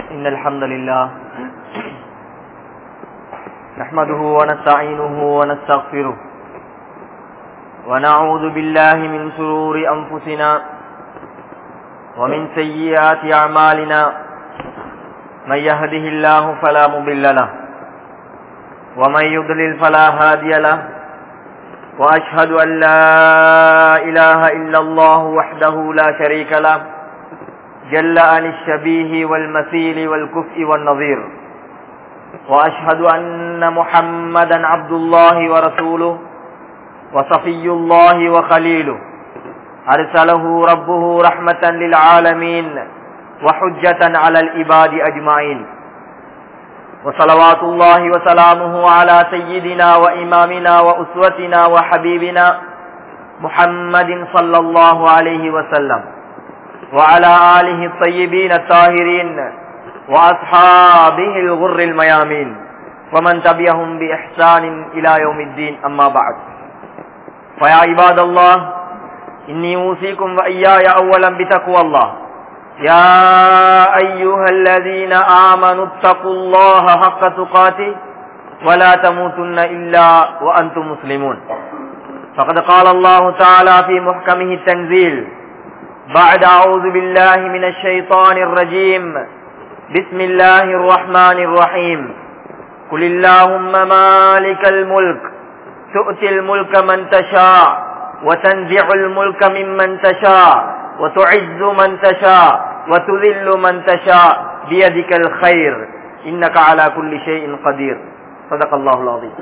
إن الحمد لله نحمده ونستعينه ونستغفره ونعوذ بالله من شرور أنفسنا ومن سيئات أعمالنا من يهده الله فلا مضل له ومن يضلل فلا هادي له وأشهد أن لا إله إلا الله وحده لا شريك له جل عن الشبيه والمثيل والكفء والنظير وأشهد أن محمدا عبد الله ورسوله وصفي الله وخليله أرسله ربه رحمة للعالمين وحجة على العباد أجمعين وصلوات الله وسلامه على سيدنا وإمامنا وأسوتنا وحبيبنا محمد صلى الله عليه وسلم وعلى آله الطيبين الطاهرين وأصحابه الغر الميامين ومن تبعهم بإحسان إلى يوم الدين أما بعد فيا عباد الله إني أوصيكم وإياي أولا بتقوى الله يا أيها الذين آمنوا اتقوا الله حق تقاته ولا تموتن إلا وأنتم مسلمون فقد قال الله تعالى في محكمه التنزيل بعد أعوذ بالله من الشيطان الرجيم بسم الله الرحمن الرحيم قل اللهم مالك الملك تؤتي الملك من تشاء وتنزع الملك ممن تشاء وتعز من تشاء وتذل من تشاء بيدك الخير إنك على كل شيء قدير صدق الله العظيم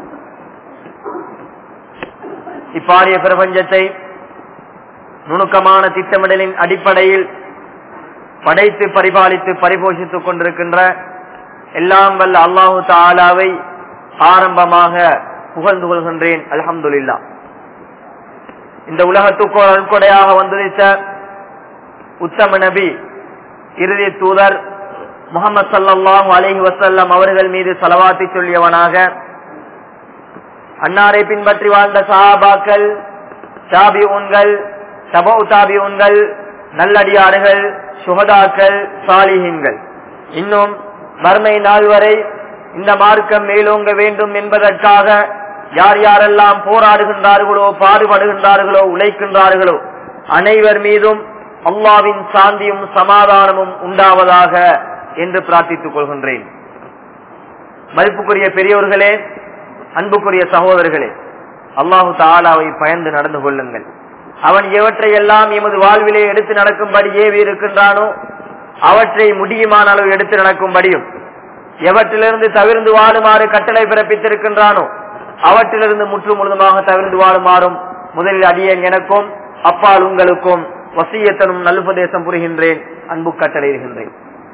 இப்பாரிய பிரபஞ்சத்தை நுணுக்கமான திட்டமிடலின் அடிப்படையில் படைத்து பரிபாலித்து பரிபோஷித்துக் கொண்டிருக்கின்ற எல்லாம் வல்ல அல்லாஹு தாலாவை ஆரம்பமாக புகழ்ந்து கொள்கின்றேன் அலமதுல்லா இந்த உலகத்துக்கு அன்கொடையாக வந்துதித்த உத்தம நபி இறுதி தூதர் முகமது சல்லாஹூ அலஹி வசல்லம் அவர்கள் மீது செலவாத்தி சொல்லியவனாக அன்னாரை பின்பற்றி வாழ்ந்த சஹாபாக்கள் தாபி உன்கள் தபோ தாபி உன்கள் நல்லடியார்கள் சுகதாக்கள் சாலிஹின்கள் இன்னும் மர்மை நாள் வரை இந்த மார்க்கம் மேலோங்க வேண்டும் என்பதற்காக யார் யாரெல்லாம் போராடுகின்றார்களோ பாடுபடுகின்றார்களோ உழைக்கின்றார்களோ அனைவர் மீதும் அல்லாவின் சாந்தியும் சமாதானமும் உண்டாவதாக என்று பிரார்த்தித்துக் கொள்கின்றேன் மதிப்புக்குரிய பெரியோர்களே அன்புக்குரிய சகோதரர்களே அல்லாஹு தாலாவை பயந்து நடந்து கொள்ளுங்கள் அவன் எவற்றையெல்லாம் எமது வாழ்விலே எடுத்து நடக்கும்படி ஏவி இருக்கின்றானோ அவற்றை முடியுமான அளவு எடுத்து நடக்கும்படியும் எவற்றிலிருந்து தவிர்ந்து வாழுமாறு கட்டளை பிறப்பித்திருக்கின்றானோ அவற்றிலிருந்து முற்று முழுதுமாக தவிர்ந்து வாழுமாறும் முதலில் அடியேன் எனக்கும் அப்பால் உங்களுக்கும் வசியத்தனும் நல்லுபதேசம் புரிகின்றேன் அன்பு கட்டளையிடுகின்றேன்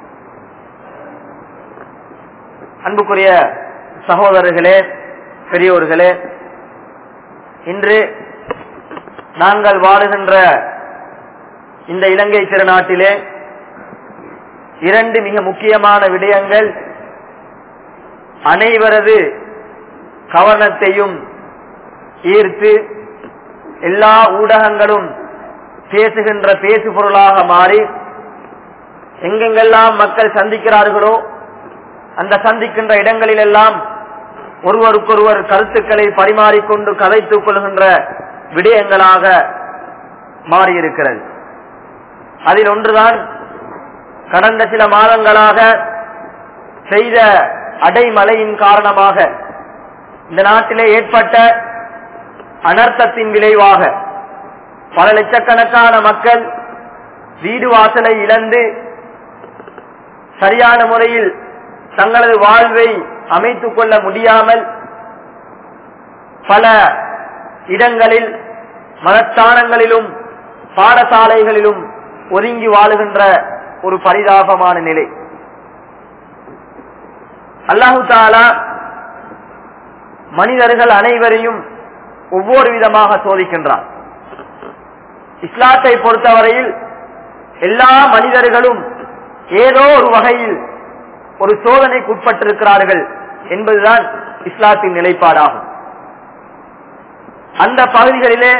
அன்புக்குரிய சகோதரர்களே பெரியோர்களே இன்று நாங்கள் வாழுகின்ற இந்த இலங்கை திருநாட்டிலே இரண்டு மிக முக்கியமான விடயங்கள் அனைவரது கவனத்தையும் ஈர்த்து எல்லா ஊடகங்களும் பேசுகின்ற பேசு பொருளாக மாறி எங்கெங்கெல்லாம் மக்கள் சந்திக்கிறார்களோ அந்த சந்திக்கின்ற இடங்களிலெல்லாம் ஒருவருக்கொருவர் கருத்துக்களை பரிமாறிக்கொண்டு கதைத்துக் கொள்கின்ற விடயங்களாக மாறியிருக்கிறது அதில் ஒன்றுதான் கடந்த சில மாதங்களாக செய்த அடைமழையின் காரணமாக இந்த நாட்டிலே ஏற்பட்ட அனர்த்தத்தின் விளைவாக பல லட்சக்கணக்கான மக்கள் வீடு வாசலை இழந்து சரியான முறையில் தங்களது வாழ்வை அமைத்துக் கொள்ள முடியாமல் பல இடங்களில் மதஸ்தானங்களிலும் பாடசாலைகளிலும் ஒதுங்கி வாழுகின்ற ஒரு பரிதாபமான நிலை அல்லாஹு தாலா மனிதர்கள் அனைவரையும் ஒவ்வொரு விதமாக சோதிக்கின்றார் இஸ்லாத்தை பொறுத்தவரையில் எல்லா மனிதர்களும் ஏதோ ஒரு வகையில் ஒரு சோதனைக்கு உட்பட்டிருக்கிறார்கள் என்பதுதான் இஸ்லாத்தின் நிலைப்பாடாகும் அந்த பகுதிகளிலே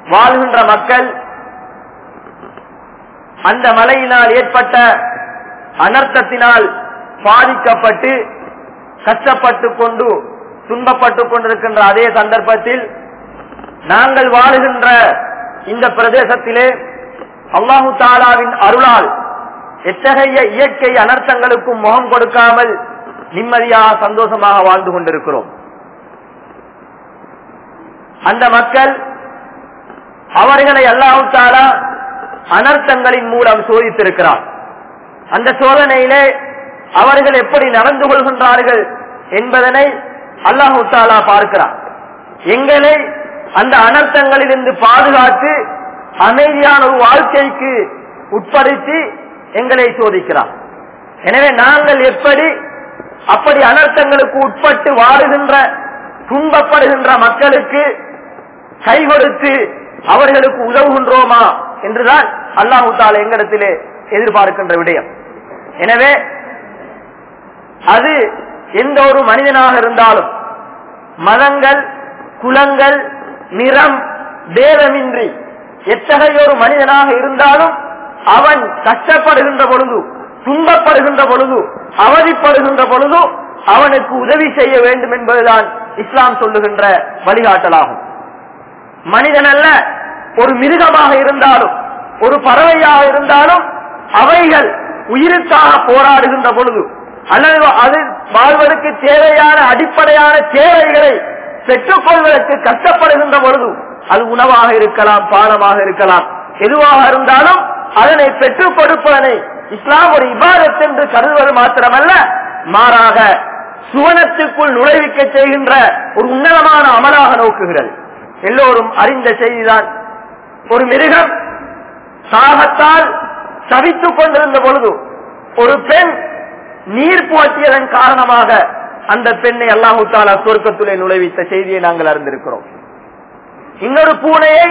வாழ்கின்ற மக்கள் அந்த மழையினால் ஏற்பட்ட அனர்த்தத்தினால் பாதிக்கப்பட்டு கஷ்டப்பட்டு கொண்டு துன்பப்பட்டு கொண்டிருக்கின்ற அதே சந்தர்ப்பத்தில் நாங்கள் வாழுகின்ற இந்த பிரதேசத்திலே அல்லாஹு தாலாவின் அருளால் எத்தகைய இயற்கை அனர்த்தங்களுக்கும் முகம் கொடுக்காமல் நிம்மதியாக சந்தோஷமாக வாழ்ந்து கொண்டிருக்கிறோம் அந்த மக்கள் அவர்களை அல்லாஹு தாலா அனர்த்தங்களின் மூலம் சோதித்திருக்கிறார் அந்த சோதனையிலே அவர்கள் எப்படி நடந்து கொள்கின்றார்கள் என்பதனை அல்லாஹு தாலா பார்க்கிறார் எங்களை அந்த அனர்த்தங்களிலிருந்து பாதுகாத்து அமைதியான ஒரு வாழ்க்கைக்கு உட்படுத்தி எங்களை சோதிக்கிறார் எனவே நாங்கள் எப்படி அப்படி அனர்த்தங்களுக்கு உட்பட்டு வாழுகின்ற துன்பப்படுகின்ற மக்களுக்கு கை கொடுத்து அவர்களுக்கு உதவுகின்றோமா என்றுதான் அல்லாஹு தாலா எங்களிடத்திலே எதிர்பார்க்கின்ற விடயம் எனவே அது எந்த ஒரு மனிதனாக இருந்தாலும் மதங்கள் குலங்கள் நிறம் பேதமின்றி எத்தகைய ஒரு மனிதனாக இருந்தாலும் அவன் கஷ்டப்படுகின்ற பொழுது துன்பப்படுகின்ற பொழுது அவதிப்படுகின்ற பொழுது அவனுக்கு உதவி செய்ய வேண்டும் என்பதுதான் இஸ்லாம் சொல்லுகின்ற வழிகாட்டலாகும் மனிதன் அல்ல ஒரு மிருகமாக இருந்தாலும் ஒரு பறவையாக இருந்தாலும் அவைகள் உயிருக்காக போராடுகின்ற பொழுது அல்லது அது வாழ்வதற்கு தேவையான அடிப்படையான தேவைகளை பெற்றுக் கொள்வதற்கு கஷ்டப்படுகின்ற பொழுது அது உணவாக இருக்கலாம் பானமாக இருக்கலாம் எதுவாக இருந்தாலும் அதனை பெற்றுக் கொடுப்பதனை இஸ்லாம் ஒரு இபாதத் என்று கருதுவது மாத்திரமல்ல மாறாக சுவனத்துக்குள் நுழைவிக்க செய்கின்ற ஒரு உன்னதமான அமலாக நோக்குகிறது எல்லோரும் அறிந்த செய்திதான் ஒரு மிருகம் சாகத்தால் தவித்துக் கொண்டிருந்த பொழுது ஒரு பெண் நீர் புகட்டியதன் காரணமாக அந்த பெண்ணை அல்லாஹு தாலா சொர்க்கத்துலே நுழைவித்த செய்தியை நாங்கள் அறிந்திருக்கிறோம் இன்னொரு பூனையை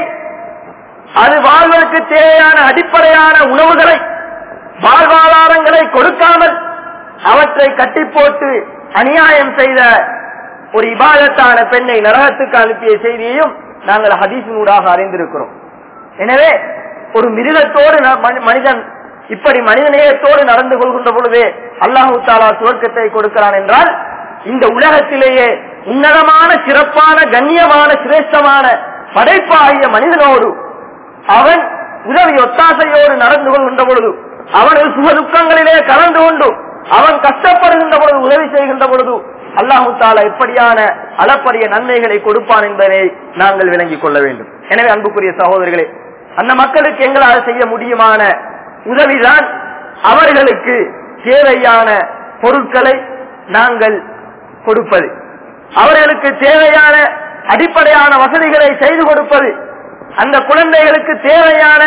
அது வாழ்வதற்கு தேவையான அடிப்படையான உணவுகளை வாழ்வாதாரங்களை கொடுக்காமல் அவற்றை கட்டி போட்டு அநியாயம் செய்த ஒரு இபாதத்தான பெண்ணை நரகத்துக்கு அனுப்பிய செய்தியையும் நாங்கள் ஹதீசினூடாக அறிந்திருக்கிறோம் எனவே ஒரு மிருகத்தோடு மனிதன் இப்படி மனிதநேயத்தோடு நடந்து கொள்கின்ற பொழுதே அல்லாஹு தாலா சுவர்க்கத்தை கொடுக்கிறான் என்றால் இந்த உலகத்திலேயே உன்னதமான சிறப்பான கண்ணியமான சிரேஷ்டமான படைப்பாகிய மனிதனோடு அவன் உதவி ஒத்தாசையோடு நடந்து கொள்கின்ற பொழுது அவனது சுக துக்கங்களிலே கலந்து கொண்டு அவன் கஷ்டப்படுகின்ற பொழுது உதவி செய்கின்ற பொழுது அல்லாஹு தாலா எப்படியான அளப்பரிய நன்மைகளை கொடுப்பான் என்பதை நாங்கள் விளங்கிக் கொள்ள வேண்டும் எனவே அன்புக்குரிய சகோதரர்களே அந்த மக்களுக்கு எங்களால் செய்ய முடியுமான உதவிதான் அவர்களுக்கு தேவையான பொருட்களை நாங்கள் கொடுப்பது அவர்களுக்கு தேவையான அடிப்படையான வசதிகளை செய்து கொடுப்பது அந்த குழந்தைகளுக்கு தேவையான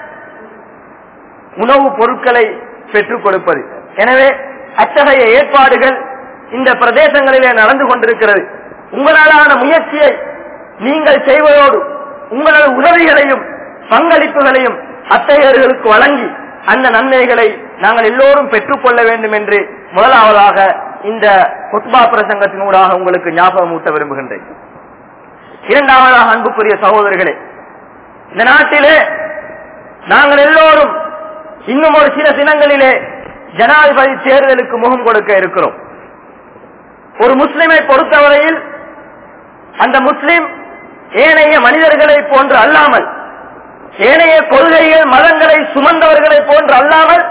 உணவுப் பொருட்களை பெற்றுக் கொடுப்பது எனவே அத்தகைய ஏற்பாடுகள் இந்த பிரதேசங்களிலே நடந்து கொண்டிருக்கிறது உங்களாலான முயற்சியை நீங்கள் செய்வதோடு உங்களது உதவிகளையும் பங்களிப்புகளையும் அத்தகையர்களுக்கு வழங்கி அந்த நன்மைகளை நாங்கள் எல்லோரும் பெற்றுக்கொள்ள வேண்டும் என்று முதலாவதாக இந்த புத்பா பிரசங்கத்தினூடாக உங்களுக்கு ஞாபகம் ஊட்ட விரும்புகின்றேன் இரண்டாவதாக அன்புக்குரிய சகோதரர்களே இந்த நாட்டிலே நாங்கள் எல்லோரும் இன்னும் ஒரு சில தினங்களிலே ஜனாதிபதி தேர்தலுக்கு முகம் கொடுக்க இருக்கிறோம் ஒரு முஸ்லிமை பொறுத்தவரையில் அந்த முஸ்லிம் ஏனைய மனிதர்களை போன்று அல்லாமல் ஏனைய கொள்கைகள் மதங்களை சுமந்தவர்களை போன்று அல்லாமல்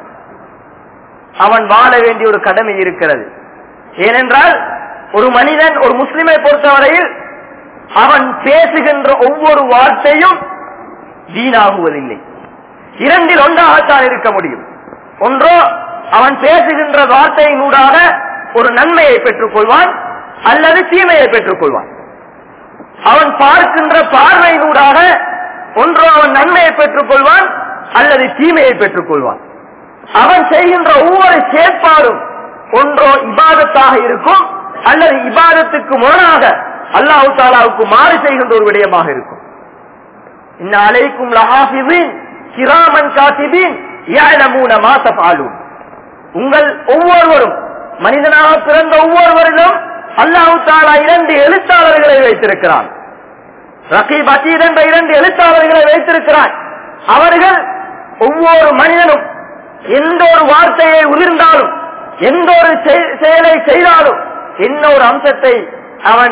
அவன் வாழ வேண்டிய ஒரு கடமை இருக்கிறது ஏனென்றால் ஒரு மனிதன் ஒரு முஸ்லிமை பொறுத்தவரையில் அவன் பேசுகின்ற ஒவ்வொரு வார்த்தையும் வீணாகுவதில்லை இரண்டில் ஒன்றாகத்தான் இருக்க முடியும் ஒன்றோ அவன் பேசுகின்ற வார்த்தையினூடாக ஒரு நன்மையை பெற்றுக் கொள்வான் அல்லது தீமையை பெற்றுக் கொள்வான் அவன் பார்க்கின்ற பார்வையினூடாக ஒன்றோ அவன் நன்மையை பெற்றுக் கொள்வான் அல்லது தீமையை பெற்றுக் கொள்வான் அவன் செய்கின்ற ஒவ்வொரு செயற்பாடும் ஒன்றோ இபாதத்தாக இருக்கும் அல்லது இபாதத்துக்கு முரணாக அல்லாஹு தாலாவுக்கு மாறு செய்கின்ற ஒரு விடயமாக இருக்கும் இன்ன அலைக்கும் லஹாஃபிதீன் கிராமன் காத்திபீன் யாழமூன மாசபாலும் உங்கள் ஒவ்வொருவரும் மனிதனாக பிறந்த ஒவ்வொருவரிலும் அல்லாஹு தாலா இரண்டு எழுத்தாளர்களை வைத்திருக்கிறான் ரகீப் அசீத் என்ற இரண்டு எழுத்தாளர்களை வைத்திருக்கிறான் அவர்கள் ஒவ்வொரு மனிதனும் எந்த ஒரு வார்த்தையை உதிர்ந்தாலும் எந்த ஒரு செய்- செயலை செய்தாலும் என்ன ஒரு அம்சத்தை அவன்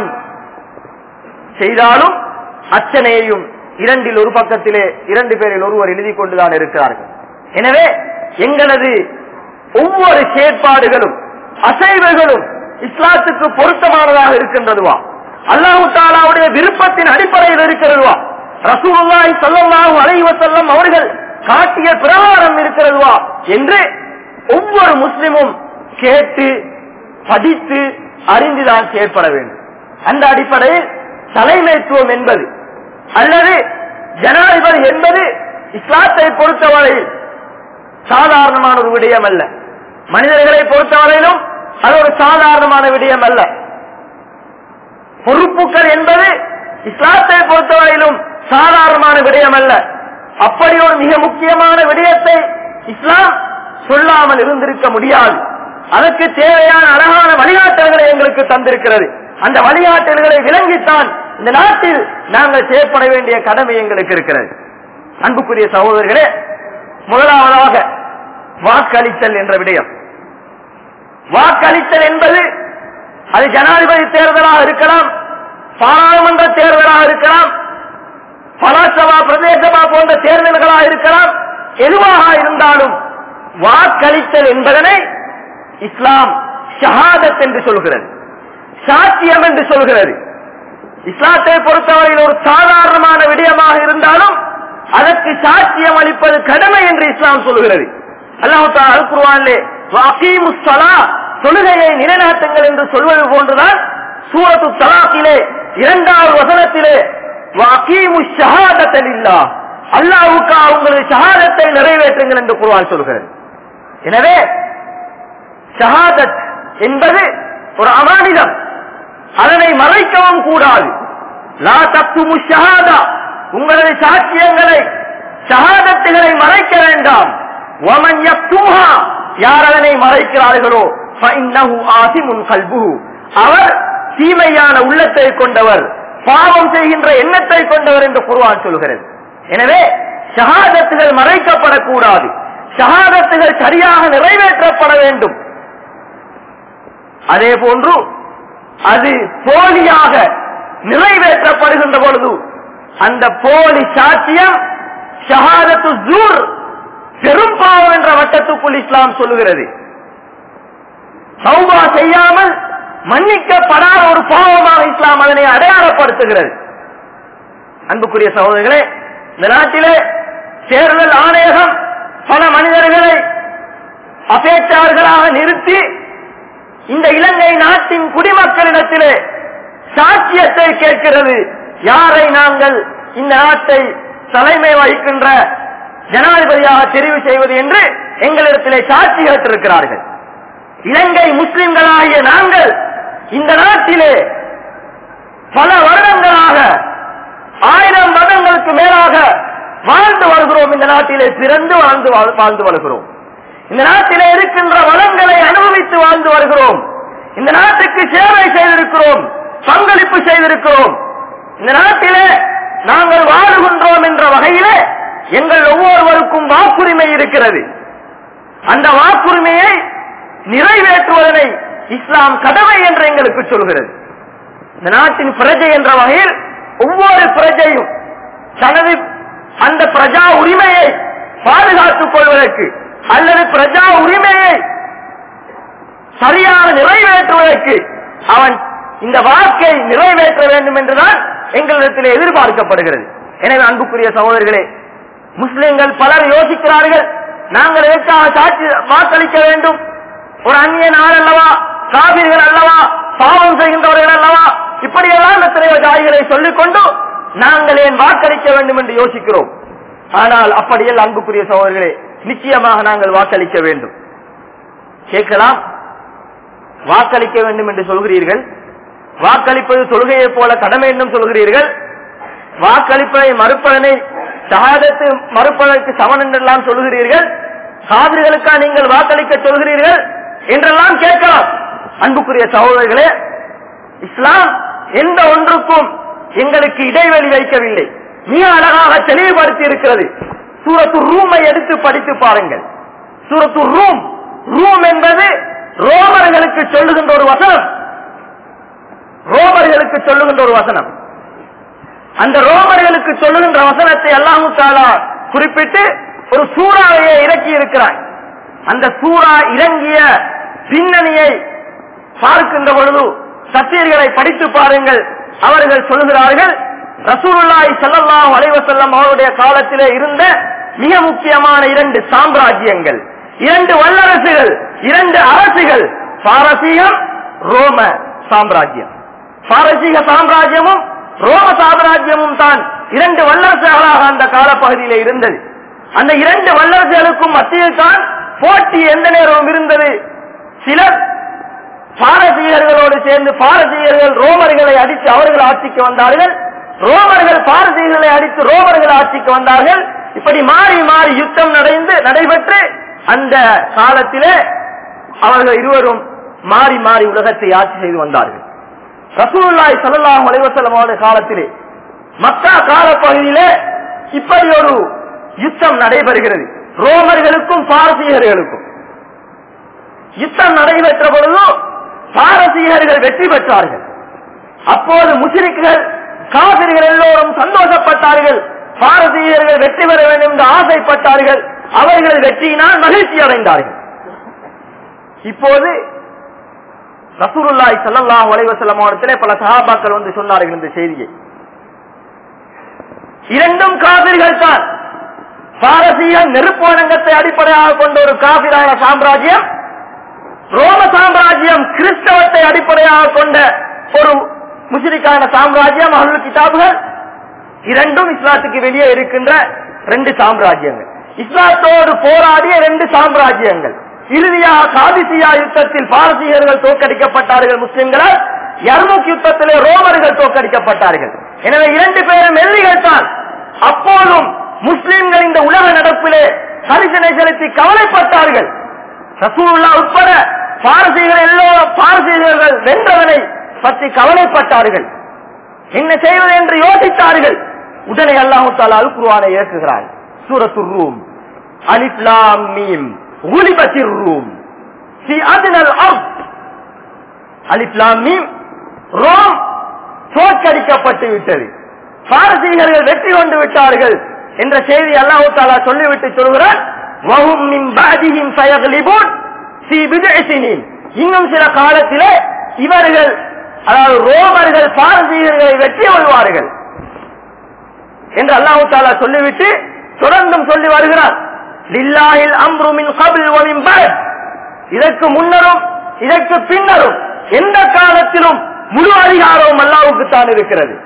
செய்தாலும் அச்சனையையும் இரண்டில் ஒரு பக்கத்திலே இரண்டு பேரில் ஒருவர் எழுதி கொண்டுதான் இருக்கிறார்கள் எனவே எங்களது ஒவ்வொரு செயற்பாடுகளும் அசைவுகளும் இஸ்லாத்துக்கு பொருத்தமானதாக இருக்கின்றதுவா அல்லாஹு தாலாவுடைய விருப்பத்தின் அடிப்படையில் இருக்கிறதுவா ரசூலுல்லாஹி ஸல்லல்லாஹு அலைஹி வஸல்லம் அவர்கள் காட்டிய பிரகாரம் இருக்கிறதுவா என்று ஒவ்வொரு முஸ்லிமும் கேட்டு படித்து அறிந்துதான் செயற்பட வேண்டும் அந்த அடிப்படையில் தலைமைத்துவம் என்பது அல்லது ஜனாதிபதி என்பது இஸ்லாத்தை பொறுத்தவரையில் சாதாரணமான ஒரு விடயம் அல்ல மனிதர்களை பொறுத்தவரையிலும் அது ஒரு சாதாரணமான விடயம் அல்ல பொறுப்புகள் என்பது இஸ்லாத்தை பொறுத்தவரையிலும் சாதாரணமான விடயம் அல்ல அப்படி ஒரு மிக முக்கியமான விடயத்தை இஸ்லாம் சொல்லாமல் இருந்திருக்க முடியாது அதற்கு தேவையான அழகான வழிகாட்டல்களை எங்களுக்கு தந்திருக்கிறது அந்த வழிகாட்டல்களை விளங்கித்தான் இந்த நாட்டில் நாங்கள் செயற்பட வேண்டிய கடமை எங்களுக்கு இருக்கிறது அன்புக்குரிய சகோதரர்களே முதலாவதாக வாக்களித்தல் என்ற விடயம் வாக்களித்தல் என்பது அது ஜனாதிபதி தேர்தலாக இருக்கலாம் பாராளுமன்ற தேர்தலாக இருக்கலாம் பலாசபா பிரதேசபா போன்ற தேர்தல்களாக இருக்கலாம் எதுவாக இருந்தாலும் வாக்களித்தல் என்பதனை இஸ்லாம் ஷஹாதத் என்று சொல்கிறது சாத்தியம் என்று சொல்கிறது இஸ்லாத்தை பொறுத்தவரையில் ஒரு சாதாரணமான விடயமாக இருந்தாலும் அதற்கு சாட்சியம் அளிப்பது கடமை என்று இஸ்லாம் சொல்கிறது அல்லாஹு அல் குர்வானிலே வகீமுஸ் ஸலா தொழுகையை நிலைநாட்டுங்கள் என்று சொல்வது போன்றுதான் சூரத்து தலாக்கிலே இரண்டாவது வசனத்திலே வகீமு ஷஹாதத்தலில்லா அல்லாஹ்வுக்கு உங்களது ஷஹாதத்தை நிறைவேற்றுங்கள் என்று குர்ஆன் சொல்கிறது எனவே ஷஹாதத் என்பது ஒரு அமானிதம் அதனை மறைக்கவும் கூடாது லா தத்துமு ஷஹாதா உங்களது சாட்சியங்களை ஷஹாதத்துகளை மறைக்க வேண்டாம் ஒமன் யக்துஹா யார் அதனை மறைக்கிறார்களோ ஃபஇன்னஹு ஆசிமுன் கல்புஹு அவர் தீமையான உள்ளத்தை கொண்டவர் பாவம் செய்கின்ற எண்ணத்தை கொண்டவர் என்று குர்ஆன் சொல்கிறது எனவே ஷஹாதத்துகள் மறைக்கப்படக்கூடாது ஷஹாதத்துகள் சரியாக நிறைவேற்றப்பட வேண்டும் அதே போன்று அது போலியாக நிறைவேற்றப்படுகின்ற பொழுது அந்த போலி சாட்சியம் ஷஹாதத்து ஜூர் பெரும் பாவம் என்ற வட்டத்துக்குள் இஸ்லாம் சொல்லுகிறது சௌபா செய்யாமல் மன்னிக்கப்படாத ஒரு பாவமாக இஸ்லாம் அதனை அடையாளப்படுத்துகிறது அன்புக்குரிய சகோதரர்களே இந்த நாட்டிலே தேர்தல் ஆணையகம் பல மனிதர்களை அபேச்சார்களாக நிறுத்தி இந்த இலங்கை நாட்டின் குடிமக்களிடத்திலே சாட்சியத்தை கேட்கிறது யாரை நாங்கள் இந்த நாட்டை தலைமை வகிக்கின்ற ஜனாதிபதியாக தெரிவு செய்வது என்று எங்களிடத்திலே சாட்சி கேட்டிருக்கிறார்கள் இலங்கை முஸ்லிம்களாகிய நாங்கள் இந்த நாட்டிலே பல வருடங்களாக ஆயிரம் வருடங்களுக்கு மேலாக வாழ்ந்து வருகிறோம் இந்த நாட்டிலே பிறந்து வாழ்ந்து வாழ்- வாழ்ந்து வருகிறோம் இந்த நாட்டிலே இருக்கின்ற வளங்களை அனுபவித்து வாழ்ந்து வருகிறோம் இந்த நாட்டுக்கு சேவை செய்திருக்கிறோம் பங்களிப்பு செய்திருக்கிறோம் இந்த நாட்டிலே நாங்கள் வாழுகின்றோம் என்ற வகையிலே எங்கள் ஒவ்வொருவருக்கும் வாக்குரிமை இருக்கிறது அந்த வாக்குரிமையை நிறைவேற்றுவதனை இஸ்லாம் கடமை என்று எங்களுக்கு சொல்கிறது இந்த நாட்டின் பிரஜை என்ற வகையில் ஒவ்வொரு பிரஜையும் தனது அந்த பிரஜா உரிமையை பாதுகாத்துக் கொள்வதற்கு அல்லது பிரஜா உரிமையை சரியாக நிறைவேற்றுவதற்கு அவன் இந்த வாக்கை நிறைவேற்ற வேண்டும் என்றுதான் எங்களிடத்தில் எதிர்பார்க்கப்படுகிறது எனவே அன்புக்குரிய சகோதரர்களே முஸ்லிம்கள் பலர் யோசிக்கிறார்கள் நாங்கள் எதற்காக சாட்சி வாக்களிக்க வேண்டும் ஒரு அந்நிய நாள் அல்லவா காவிர்கள் அல்லவா பாவம் செய்கின்றவர்கள் அல்லவா இப்படியெல்லாம் எத்தனையோ ஜாதிகளை சொல்லிக் கொண்டு நாங்கள் ஏன் வாக்களிக்க வேண்டும் என்று யோசிக்கிறோம் ஆனால் அப்படியல்ல அன்புக்குரிய சகோதரர்களே நிச்சயமாக நாங்கள் வாக்களிக்க வேண்டும் கேட்கலாம் வாக்களிக்க வேண்டும் என்று சொல்கிறீர்கள் வாக்களிப்பது தொழுகையைப் போல கடமை என்றும் சொல்கிறீர்கள் வாக்களிப்பதை மறுப்பதனை சகாதத்து மறுப்பதற்கு சமன் என்றெல்லாம் சொல்கிறீர்கள் காவிரிகளுக்கா நீங்கள் வாக்களிக்க சொல்கிறீர்கள் என்றெல்லாம் கேட்கலாம் அன்புக்குரிய சகோதரர்களே இஸ்லாம் எந்த ஒன்றுக்கும் எங்களுக்கு இடைவெளி வைக்கவில்லை மிக அழகாக தெளிவுபடுத்தி இருக்கிறது சூரத்து ரூமை எடுத்து படித்து பாருங்கள் சூரத்து ரூம் ரூம் என்பது ரோமர்களுக்கு சொல்லுகின்ற ஒரு வசனம் ரோமர்களுக்கு சொல்லுகின்ற ஒரு வசனம் அந்த ரோமர்களுக்கு சொல்லுகின்ற வசனத்தை அல்லாஹு தாலா குறிப்பிட்டு ஒரு சூறாவையை இறக்கி இருக்கிறார் அந்த சூறா இறங்கிய பின்னணியை பார்க்கின்ற பொழுது சத்தியர்களை படித்து பாருங்கள் அவர்கள் சொல்லுகிறார்கள் ரசூலுல்லாஹி ஸல்லல்லாஹு அலைஹி வஸல்லம் அவருடைய காலத்திலே இருந்த மிக முக்கியமான இரண்டு சாம்ராஜ்யங்கள் இரண்டு வல்லரசுகள் இரண்டு அரசுகள் பாரசீகம் ரோம சாம்ராஜ்யம் பாரசீக சாம்ராஜ்யமும் ரோம சாம்ராஜ்யமும் தான் இரண்டு வல்லரசுகளாக அந்த காலப்பகுதியிலே இருந்தது அந்த இரண்டு வல்லரசுகளுக்கும் மத்தியில் தான் போட்டி எந்த நேரமும் இருந்தது சிலர் பாரசீகர்களோடு சேர்ந்து பாரசீகர்கள் ரோமர்களை அடித்து அவர்கள் ஆட்சிக்கு வந்தார்கள் ரோமர்கள் பாரசீகர்களை அடித்து ரோமர்கள் ஆட்சிக்கு வந்தார்கள் இப்படி மாறி மாறி யுத்தம் நடைந்து நடைபெற்று அந்த காலத்திலே அவர்கள் இருவரும் மாறி மாறி உலகத்தை ஆட்சி செய்து வந்தார்கள் ரசூலுல்லாஹி ஸல்லல்லாஹு அலைஹி வஸல்லம் அவருடைய காலத்திலே மக்கா காலப்பகுதியிலே இப்படி ஒரு யுத்தம் நடைபெறுகிறது ரோமர்களுக்கும் பாரசீகர்களுக்கும் யுத்தம் நடைபெற்ற பொழுது பாரசீகர்கள் வெற்றி பெற்றார்கள் அப்போது முஸ்லிம்கள் காவிரிகள் எல்லோரும் சந்தோஷப்பட்டார்கள் பாரசீகர்கள் வெற்றி பெற வேண்டும் என்று ஆசைப்பட்டார்கள் அவர்கள் வெற்றியினால் மகிழ்ச்சி அடைந்தார்கள் இப்போது ரசூலுல்லாஹி ஸல்லல்லாஹு அலைஹி வஸல்லம் அவர்களிடத்திலே பல சஹாபாக்கள் வந்து சொன்னார்கள் இந்த செய்தியை இரண்டும் காவிர்கள் தான் பாரசீக நெருப்போனங்கத்தை அடிப்படையாக கொண்ட ஒரு காபிரான சாம்ராஜ்யம் ரோம சாம்ராஜ்யம் கிறிஸ்தவத்தை அடிப்படையாக கொண்ட ஒரு முஸ்லிக்கான சாம்ராஜ்யம் அருள் கிதாபுகள் இரண்டும் இஸ்லாத்துக்கு வெளியே இருக்கின்ற ரெண்டு சாம்ராஜ்யங்கள் இஸ்லாத்தோடு போராடிய ரெண்டு சாம்ராஜ்யங்கள் இறுதியாக காதிசியா யுத்தத்தில் பாரசீகர்கள் தோற்கடிக்கப்பட்டார்கள் முஸ்லிம்களால் யர்முக் யுத்தத்திலே ரோமர்கள் தோற்கடிக்கப்பட்டார்கள் எனவே இரண்டு பேரும் எல்லிகள் தான் அப்போதும் முஸ்லிம்கள் இந்த உலக நடப்பிலே சரிசனை செலுத்தி கவலைப்பட்டார்கள் ரசூலுல்லா உட்பட பாரசீகர் எல்லோரும் பாரசீகர்கள் வென்றவனை பற்றி கவலைப்பட்டார்கள் என்ன செய்வது என்று யோசித்தார்கள் உடனே அல்லாஹு தாலா அல் குருவானை இயக்குகிறார் சூரத்து ரூம் அலிப்லாம் மீம் குலிபத்திர் ரூம் சி அதினல் அப் அலிப்லாம் மீம் ரோம் தோற்கடிக்கப்பட்டு விட்டது பாரசீகர்கள் வெற்றி கொண்டு விட்டார்கள் என்ற செய்தி அல்லாஹு தாலா சொல்லிவிட்டு சொல்கிறார் وَهُمْ مِنْ بَعْدِهِمْ سَيَغْلِبُونَ فِي بِضْعِ سِنِينَ இன்னும் சில காலத்திலே இவர்கள் அதாவது ரோமர்கள் பாரசீகர்களை வெற்றி கொள்வார்கள் என்று அல்லாஹு தாலா சொல்லிவிட்டு தொடர்ந்தும் சொல்லி வருகிறார் லில்லாஹில் அம்ரு மின் கபில் வ மின் பஅத் இதற்கு முன்னரும் இதற்கு பின்னரும் எந்த காலத்திலும் முழு அதிகாரமும் அல்லாவுக்கு தான் இருக்கிறது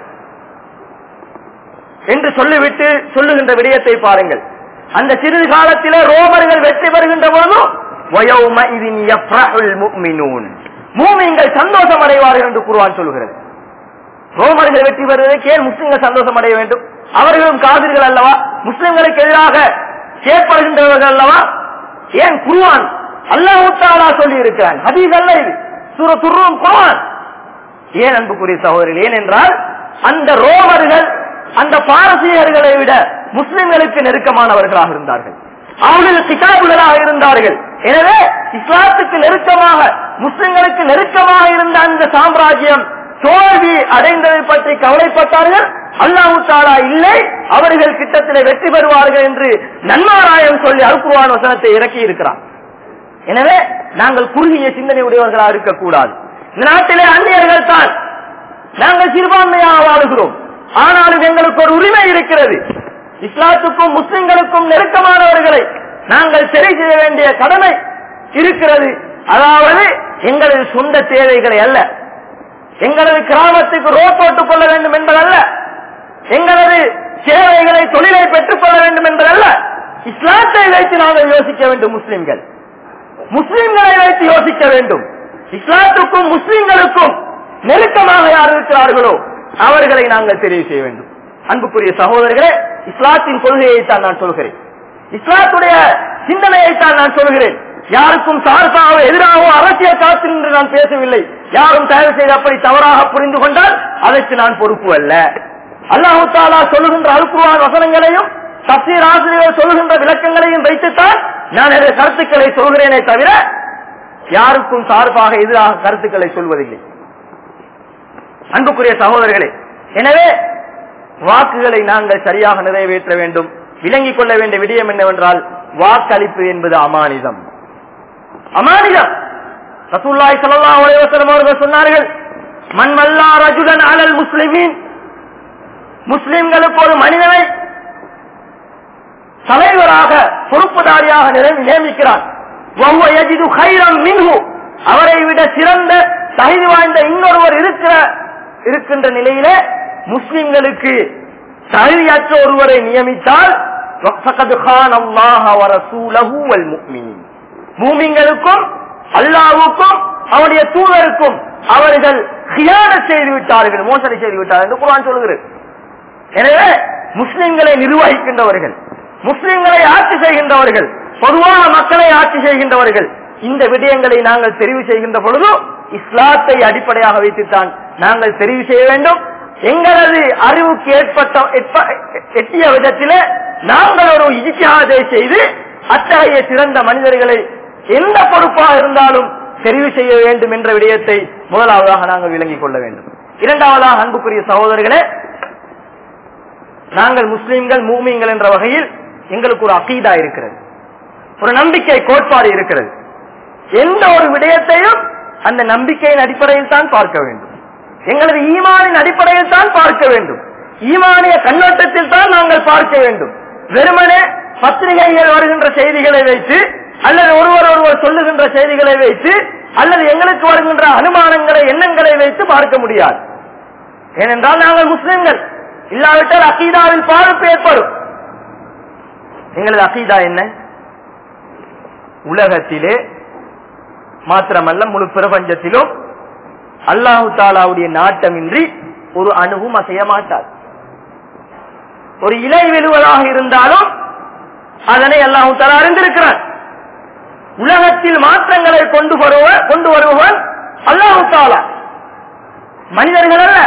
என்று சொல்லிவிட்டு சொல்லுகின்ற விடயத்தை பாருங்கள் அந்த சிறிது காலத்திலே ரோமர்கள் வெற்றி பெறுகின்ற போதும் வயோமஇதின் யஃப்ரஹுல் முஃமினூன் மூமின்கள் சந்தோஷம் அடைவார்கள் என்று குர்ஆன் சொல்கிறது ரோமர்கள் வெற்றி பெறுவதற்கு ஏன் முஸ்லிம்கள் சந்தோஷம் அடைய வேண்டும் அவர்களும் காவிர்கள் அல்லவா முஸ்லிம்களுக்கு எதிராக செயற்படுகின்றவர்கள் அல்லவா ஏன் குர்ஆன் அல்லாஹ் தாலா சொல்லி இருக்கிறான் ஹதீஸ் அல்ல இது சூர துர்ரும் குர்ஆன் ஏன் அன்புக்குரிய சகோதரர்கள் ஏனென்றால் அந்த ரோமர்கள் அந்த பாரசீகர்களை விட முஸ்லிம்களுக்கு நெருக்கமானவர்களாக இருந்தார்கள் அவர்கள் கிதாபுகளாக இருந்தார்கள் எனவே இஸ்லாத்துக்கு நெருக்கமாக முஸ்லிம்களுக்கு நெருக்கமாக இருந்த அந்த சாம்ராஜ்யம் தோல்வி அடைந்ததை பற்றி கவலைப்பட்டார்கள் அல்லாஹு தாலா இல்லை அவர்கள் கிட்டத்திலே வெற்றி பெறுவார்கள் என்று நன்மாராயம் சொல்லி அல்குவான் வசனத்தை இறக்கி இருக்கிறார் எனவே நாங்கள் குறுகிய சிந்தனை உடையவர்களாக இருக்கக்கூடாது இந்த நாட்டிலே அந்நியர்கள் தான் நாங்கள் சிறுபான்மையாக வாழுகிறோம் ஆனாலும் எங்களுக்கு ஒரு உரிமை இருக்கிறது இஸ்லாத்துக்கும் முஸ்லிம்களுக்கும் நெருக்கமானவர்களை நாங்கள் சரி செய்ய வேண்டிய கடமை இருக்கிறது அதாவது எங்களது சொந்த தேவைகளை அல்ல எங்களது கிராமத்துக்கு ரோட் போட்டுக் கொள்ள வேண்டும் என்பதல்ல எங்களது சேவைகளை தொழிலை பெற்றுக் கொள்ள வேண்டும் என்பதல்ல இஸ்லாத்தை வைத்து நாங்கள் யோசிக்க வேண்டும் முஸ்லிம்கள் முஸ்லிம்களை வைத்து யோசிக்க வேண்டும் இஸ்லாத்துக்கும் முஸ்லிம்களுக்கும் நெருக்கமாக யார் இருக்கிறார்களோ அவர்களை நாங்கள் தெரிவு செய்ய வேண்டும் அன்புக்குரிய சகோதரர்களே இஸ்லாத்தின் கொள்கையைத்தான் நான் சொல்கிறேன் இஸ்லாத்துடைய சிந்தனையைத்தான் நான் சொல்கிறேன் யாருக்கும் சார்பாக எதிராக அரசியல் காத்தில் என்று நான் பேசவில்லை யாரும் தயவு செய்து அப்படி தவறாக புரிந்து கொண்டால் அதற்கு நான் பொறுப்பு அல்ல அல்லாஹு தாலா சொல்லுகின்ற அல்குவான் வசனங்களையும் தப்சீர் ஆசிரியர் சொல்லுகின்ற விளக்கங்களையும் வைத்துத்தான் நான் எனது கருத்துக்களை சொல்கிறேனே தவிர யாருக்கும் சார்பாக எதிராக கருத்துக்களை சொல்வதில்லை அன்புக்குரிய சகோதரர்களே எனவே வாக்குகளை நாங்கள் சரியாக நிறைவேற்ற வேண்டும் விளங்கிக் கொள்ள வேண்டிய விடயம் என்னவென்றால் வாக்களிப்பு என்பது அமானிதம் அமானிதம் ரசூல்லாய் ஸல்லல்லாஹு அலைஹி வஸல்லம் அவர்கள் சொன்னார்கள் மன் வல்லா ரஜுலன் அலல் முஸ்லிமீன் முஸ்லிம்களுக்கு ஒரு மனிதனை தலைவராக பொறுப்புதாரியாக நிறை- நியமிக்கிறார் வஹுவ யஜிது கைரம் மின்ஹு அவரை விட சிறந்த தகுதி வாய்ந்த இன்னொருவர் இருக்கிற இருக்கின்ற நிலையில முஸ்லிம்களுக்கு தகுதியற்ற ஒருவரை நியமித்தால் فَقَدْ خَانَ اللَّهَ وَرَسُولَهُ وَالْمُؤْمِنِينَ மூமின்களுக்கும் அல்லாவுக்கும் அவருடைய தூதருக்கும் அவர்கள் கியான செய்து விட்டார்கள் மோசடி செய்து விட்டார்கள் என்று குர்ஆன் சொல்லுகிறது எனவே முஸ்லிம்களை நிர்வகிக்கின்றவர்கள் முஸ்லிம்களை ஆட்சி செய்கின்றவர்கள் பொதுவான மக்களை ஆட்சி செய்கின்றவர்கள் இந்த விடயங்களை நாங்கள் தெரிவு செய்கின்ற பொழுது இஸ்லாத்தை அடிப்படையாக வைத்துத்தான் நாங்கள் தெரிவு செய்ய வேண்டும் எங்களது அறிவுக்கு ஏற்பட்ட ஏற்ப- எட்டிய விதத்திலே நாங்கள் ஒரு இஜித்தியாதை செய்து அத்தகைய சிறந்த மனிதர்களை எந்த பொறுப்பாக இருந்தாலும் தெரிவு செய்ய வேண்டும் என்ற விடயத்தை முதலாவதாக நாங்கள் விளங்கிக் கொள்ள வேண்டும் இரண்டாவதாக அன்புக்குரிய சகோதரர்களே நாங்கள் முஸ்லிம்கள் மூமிங்கள் என்ற வகையில் எங்களுக்கு ஒரு அகீதா இருக்கிறது ஒரு நம்பிக்கை கோட்பாடு இருக்கிறது எந்த ஒரு விடயத்தையும் அந்த நம்பிக்கையின் அடிப்படையில் தான் பார்க்க வேண்டும் எங்களது ஈமானின் அடிப்படையில் தான் பார்க்க வேண்டும் ஈமானிய கண்ணோட்டத்தில் தான் நாங்கள் பார்க்க வேண்டும் வெறுமனே பத்திரிகைகள் வருகின்ற செய்திகளை வைத்து அல்லது ஒருவர் ஒருவர் சொல்லுகின்ற செய்திகளை வைத்து அல்லது எங்களுக்கு வருகின்ற அனுமானங்களை எண்ணங்களை வைத்து பார்க்க முடியாது ஏனென்றால் நாங்கள் முஸ்லிம்கள் இல்லாவிட்டால் அகீதாவில் பாதிப்பு ஏற்படும் எங்களது அகீதா என்ன உலகத்திலே மாத்திரமல்ல முழு பிரபஞ்சத்திலும் அல்லாஹு தாலாவுடைய நாட்டமின்றி ஒரு அணுவும் அசைய மாட்டார் ஒரு இலை விழுவதாக இருந்தாலும் அதனை அல்லாஹு தாலா அறிந்திருக்கிறான் உலகத்தில் மாற்றங்களை கொண்டு வருவ கொண்டு வருபவன் அல்லாஹு தாலா மனிதர்கள் அல்ல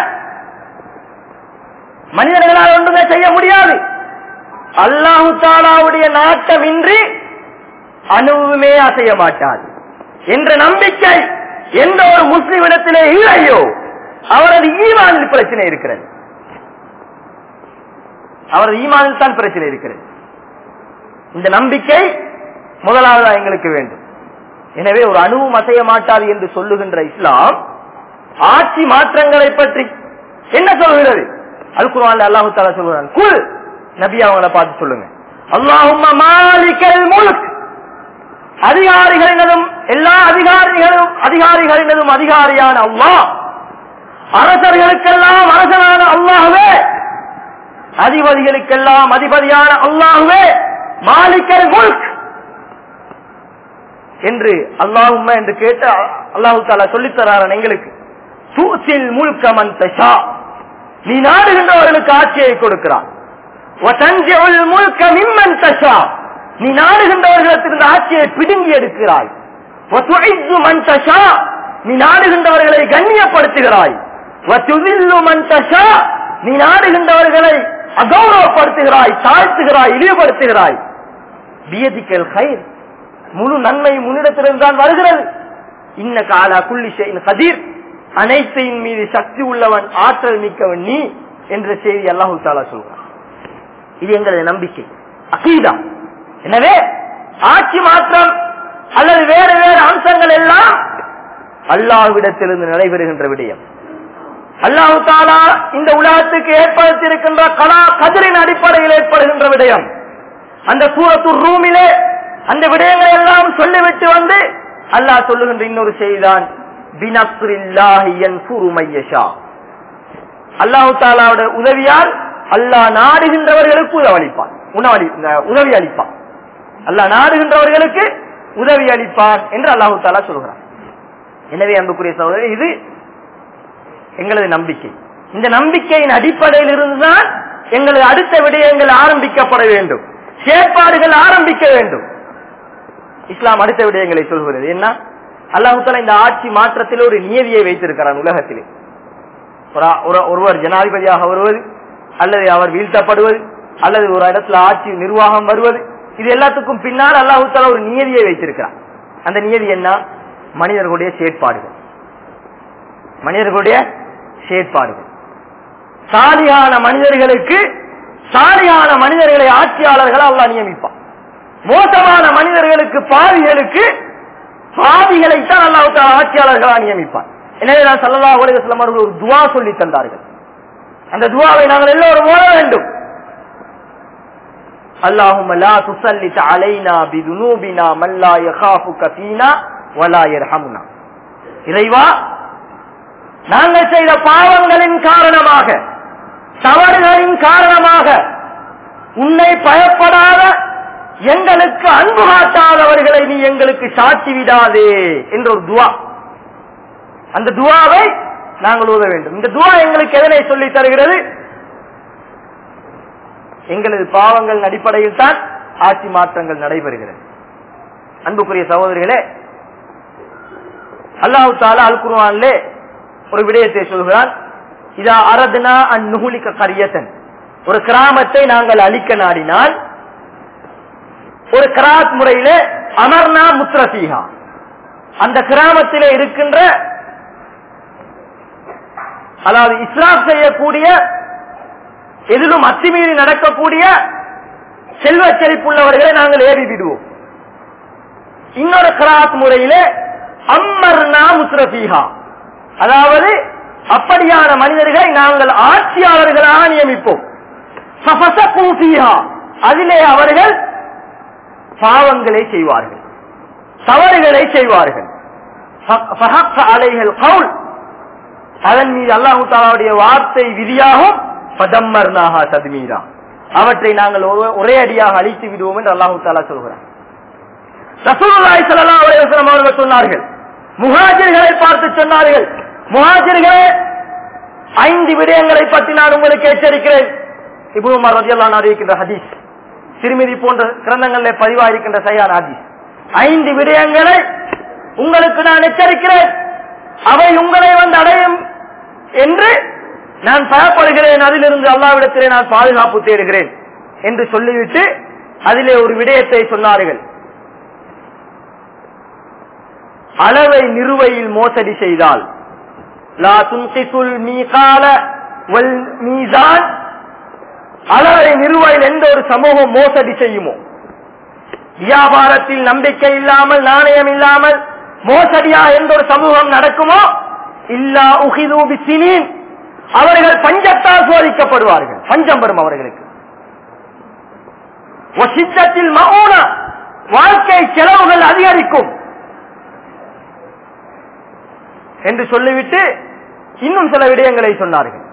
மனிதர்களால் ஒன்றுமே செய்ய முடியாது அல்லாஹு தாலாவுடைய நாட்டமின்றி அணுவுமே அசைய மாட்டாது என்ற நம்பிக்கை எந்த ஒரு முஸ்லிமிடத்திலே இல்லையோ அவரது ஈமானில் பிரச்சனை இருக்கிறது அவரது ஈமானில் தான் பிரச்சனை இருக்கிறது இந்த நம்பிக்கை முதலாவதா எங்களுக்கு வேண்டும் எனவே ஒரு அணுவும் அசைய மாட்டாது என்று சொல்லுகின்ற இஸ்லாம் ஆட்சி மாற்றங்களை பற்றி என்ன சொல்கிறது அல் குர்ஆன்ல அல்லாஹு தாலா சொல்கிறான் குல் நபி அவங்கள பார்த்து சொல்லுங்க அல்லாஹும்ம மாலிகல் முல்க் அதிகாரிகளினதும் எல்லா அதிகாரிகளும் அதிகாரிகளினதும் அதிகாரியான அல்லாஹ் அரசர்களுக்கெல்லாம் அரசனான அல்லாஹுவே அதிபதிகளுக்கெல்லாம் அதிபதியான அல்லாஹுவே மாலிக்கல் முல்க் என்று அல்லாஹும்ம என்று கேட்டு அல்லாஹு தாலா சொல்லித்தராரன் எங்களுக்கு தூசில் முல்கமன் தஷா நீ நாடுகின்றவர்களுக்கு ஆட்சியை கொடுக்கிறான் வதஞ்சிஉல் முல்க மிம்மன் தஷா நீ நாடுகின்றவர்களிடத்திலிருந்து ஆட்சியை பிடுங்கி எடுக்கிறாய் வதுஇஸ்ஸு மன் தஷா நீ நாடுகின்றவர்களை கண்ணியப்படுத்துகிறாய் வதுதில்லு மன் தஷா நீ நாடுகின்றவர்களை அகௌரவப்படுத்துகிறாய் தாழ்த்துகிறாய் இழிவுபடுத்துகிறாய் பியதிக்கல் கயிர் முழு நன்மை முன்னிடத்திலிருந்து தான் வருகிறது இன்ன காலா குள்ளி ஷைன் கதீர் அனைத்தையும் மீது சக்தி உள்ளவன் ஆற்றல் மிக்கவன் நீ என்ற செய்தி அல்லாஹு தாலா சொல்கிறான் இது எங்களது நம்பிக்கை அகீதா எனவே ஆட்சி மாற்றம் அல்லது வேறு வேறு அம்சங்கள் எல்லாம் அல்லாஹ்விடத்திலிருந்து நடைபெறுகின்ற விடயம் அல்லாஹு தாலா இந்த உலகத்துக்கு ஏற்படுத்தியிருக்கின்ற கலா கதிரின் அடிப்படையில் ஏற்படுகின்ற விடயம் அந்த சூரத்து ரூமிலே அந்த விடயங்களை எல்லாம் சொல்லிவிட்டு வந்து அல்லாஹ் சொல்லுகின்ற இன்னொரு செய்திதான் அல்லாஹு தாலாவோட உதவியால் அல்லாஹ் நாடுகின்றவர்களுக்கு உதவளிப்பான் உணவளி உதவி அளிப்பான் அல்லாஹ் நாடுகின்றவர்களுக்கு உதவி அளிப்பான் என்று அல்லாஹு தாலா சொல்கிறான் எனவே அன்புக்குரிய சகோதரர் இது எங்களது நம்பிக்கை இந்த நம்பிக்கையின் அடிப்படையில் இருந்துதான் எங்களது அடுத்த விடயங்கள் ஆரம்பிக்கப்பட வேண்டும் செயற்பாடுகள் ஆரம்பிக்க வேண்டும் இஸ்லாம் அடுத்த விடயங்களை சொல்கிறது என்ன அல்லாஹால இந்த ஆட்சி மாற்றத்தில் ஒரு நியதியை வைத்திருக்கிறான் உலகத்திலே ஒரு- ஒரு- ஒருவர் ஜனாதிபதியாக வருவது அல்லது அவர் வீழ்த்தப்படுவது அல்லது ஒரு இடத்துல ஆட்சி நிர்வாகம் வருவது இது எல்லாத்துக்கும் பின்னால் அல்லாஹு தாலா ஒரு நியதியை வைத்திருக்கிறார் அந்த நியதி என்ன மனிதர்களுடைய செயற்பாடுகள் மனிதர்களுடைய செயற்பாடுகள் சாலியான மனிதர்களுக்கு சாலியான மனிதர்களை ஆட்சியாளர்கள் அல்லாஹ் நியமிப்பான் மோசமான மனிதர்களுக்கு பாவிகளுக்கு பாவிகளைத்தான் அல்லாஹ் தாலா ஆட்சியாளர்களா நியமிப்பான் எனவே நான் சல்லல்லாஹு அலைஹி வஸல்லம் அவர்கள் ஒரு துவா சொல்லி தந்தார்கள் அந்த துவாவை நாங்கள் எல்லோரும் ஓட வேண்டும் اللهم لا تسلط علينا بذنوبنا من لا يخافك فينا ولا يرحمنا இறைவா நாங்கள் செய்த பாவங்களின் காரணமாக தவறுகளின் காரணமாக உன்னை பயப்படாத எங்களுக்கு அன்பு காட்டாதவர்களை நீ எங்களுக்கு சாட்சி விடாதே என்ற ஒரு துவா அந்த துவாவை நாங்கள் ஓத வேண்டும் இந்த துவா எங்களுக்கு எதனை சொல்லி தருகிறது எங்களது பாவங்கள் அடிப்படையில் தான் ஆட்சி மாற்றங்கள் நடைபெறுகிறது அன்புக்குரிய சகோதரிகளே அல்லாஹு தாலா அல் குர்ஆனிலே ஒரு விடயத்தை சொல்கிறான் இதா அரதுனா அன் நுகுலிக்க கரியத்தன் ஒரு கிராமத்தை நாங்கள் அழிக்க நாடினால் ஒரு கிராத் முறையிலே அமர்னா முத்ரசீகா அந்த கிராமத்திலே இருக்கின்ற அதாவது இஸ்லாம் செய்யக்கூடிய எதிலும் அத்துமீறி நடக்கக்கூடிய செல்வ செழிப்புள்ளவர்களை நாங்கள் ஏறி விடுவோம் இன்னொரு கிராத் முறையிலே அம்மர்னா முஸ்ரபீஹா அதாவது அப்படியான மனிதர்களை நாங்கள் ஆட்சியாளர்களாக நியமிப்போம் ஃபஃபஸகு ஃபீஹா. அதிலே அவர்கள் பாவங்களை செய்வார்கள் தவறுகளை செய்வார்கள் ஃப- ஃபஹக்க அலைஹில் கவுல். அதன் மீது அல்லாஹு தாலாவுடைய வார்த்தை விதியாகும் பதம்மர்னாஹா தத்மீரா அவற்றை நாங்கள் ஒரே- ஒரே அடியாக அழித்து விடுவோம் என்று அல்லாஹு தாலா சொல்கிறார் ரசூலுல்லாஹி ஸல்லல்லாஹு அலைஹி வஸல்லம் அவர்கள் சொன்னார்கள் முஹாஜிர்களை பார்த்து சொன்னார்கள் முஹாஜிர்களே ஐந்து விடயங்களை பற்றி நான் உங்களுக்கு எச்சரிக்கிறேன் இப்னு உமர் ரலியல்லாஹு அன்ஹு அறிவிக்கின்ற ஹதீஸ் திருமிதி போன்ற கிரந்தங்களில் பதிவாயிருக்கின்ற சையான ஹதீஸ் ஐந்து விடயங்களை உங்களுக்கு நான் எச்சரிக்கிறேன் அவை உங்களை வந்து அடையும் என்று நான் பயப்படுகிறேன் அதிலிருந்து அல்லாவிடத்திலே நான் பாதுகாப்பு தேடுகிறேன் என்று சொல்லிவிட்டு அதிலே ஒரு விடயத்தை சொன்னார்கள் அளவை நிறுவையில் மோசடி செய்தால் லா துன்கிசுல் மீகால வல் மீசான் அளவை நிறுவையில் எந்த ஒரு சமூகம் மோசடி செய்யுமோ வியாபாரத்தில் நம்பிக்கை இல்லாமல் நாணயம் இல்லாமல் மோசடியா எந்த ஒரு சமூகம் நடக்குமோ இல்லா உஹிது பிசினின் அவர்கள் பஞ்சத்தால் சோதிக்கப்படுவார்கள் பஞ்சம் வரும் அவர்களுக்கு வசித்தத்தில் மௌன வாழ்க்கை செலவுகள் அதிகரிக்கும் என்று சொல்லிவிட்டு இன்னும் சில விடயங்களை சொன்னார்கள்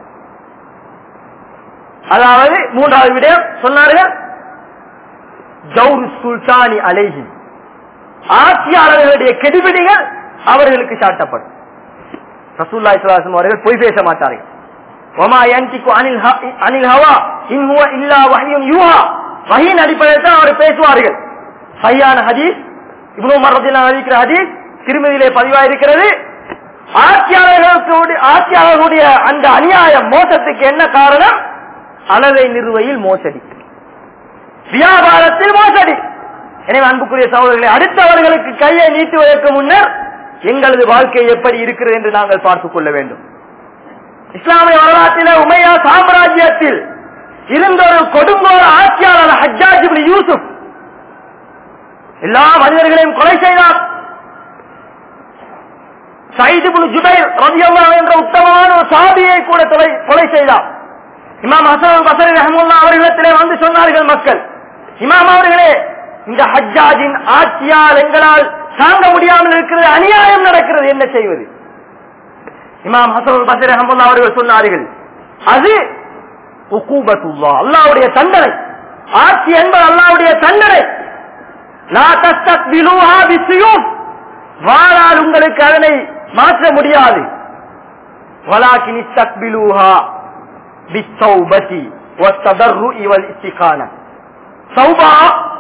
அதாவது மூன்றாவது விடயம் சொன்னார்கள் ஜவுரு சுல்தானி அலைஹி ஆட்சியாளர்களுடைய கெடுபிடிகள் அவர்களுக்கு சாட்டப்படும் ரசூல்லா இஸ்லாசம் அவர்கள் பொய் பேச மாட்டார்கள் ஒமா யன்திக்கு அனில் ஹ- அனில் ஹவா இன் ஹுவ இல்லா வஹியும் யூஹா வஹியின் அடிப்படையில் தான் அவர் பேசுவார்கள் சையான ஹதீஸ் இப்னு உமர் ரலியல்லாஹு அறிவிக்கிற ஹதீஸ் திருமதியிலே பதிவாயிருக்கிறது ஆட்சியாளர்களுக்கு உடைய- ஆட்சியாளர்களுடைய அந்த அநியாயம் மோசத்துக்கு என்ன காரணம் அளவை நிறுவையில் மோசடி வியாபாரத்தில் மோசடி எனவே அன்புக்குரிய சகோதரர்களை அடுத்தவர்களுக்கு கையை நீட்டுவதற்கு முன்னர் எங்களது வாழ்க்கை எப்படி இருக்கிறது என்று நாங்கள் பார்த்துக் கொள்ள வேண்டும் இஸ்லாமிய வரலாற்றிலே உமையா சாம்ராஜ்யத்தில் இருந்த ஒரு கொடுங்கோல ஆட்சியாளர் ஹஜ்ஜாஜ் இப்னு யூசுப் எல்லா மனிதர்களையும் கொலை செய்தார் சைது இப்னு ஜுபைர் ரலியல்லாஹு என்ற உத்தமமான ஒரு சாபியை கூட கொலை கொலை செய்தார் இமாம் ஹசன் பசரி ரஹமுல்லா அவர்களிடத்திலே வந்து சொன்னார்கள் மக்கள் இமாம் அவர்களே இந்த ஹஜ்ஜாஜின் ஆட்சியால் எங்களால் தாங்க முடியாமல் இருக்கிறது அநியாயம் நடக்கிறது என்ன செய்வது இமாம் ஹசன் பசரி ரஹமுல்லா அவர்கள் சொன்னார்கள் அது உக்கூபத்துல்லா அல்லாவுடைய தண்டனை ஆட்சி என்பது அல்லாவுடைய தண்டனை லா தஸ்தக்பிலூஹா பிஸ்ஸியூப். வாளால் உங்களுக்கு அதனை மாற்ற முடியாது வலாக்கின் இஸ்தக்பிலூஹா بالتوبة والتضرع والاستقامة சௌபா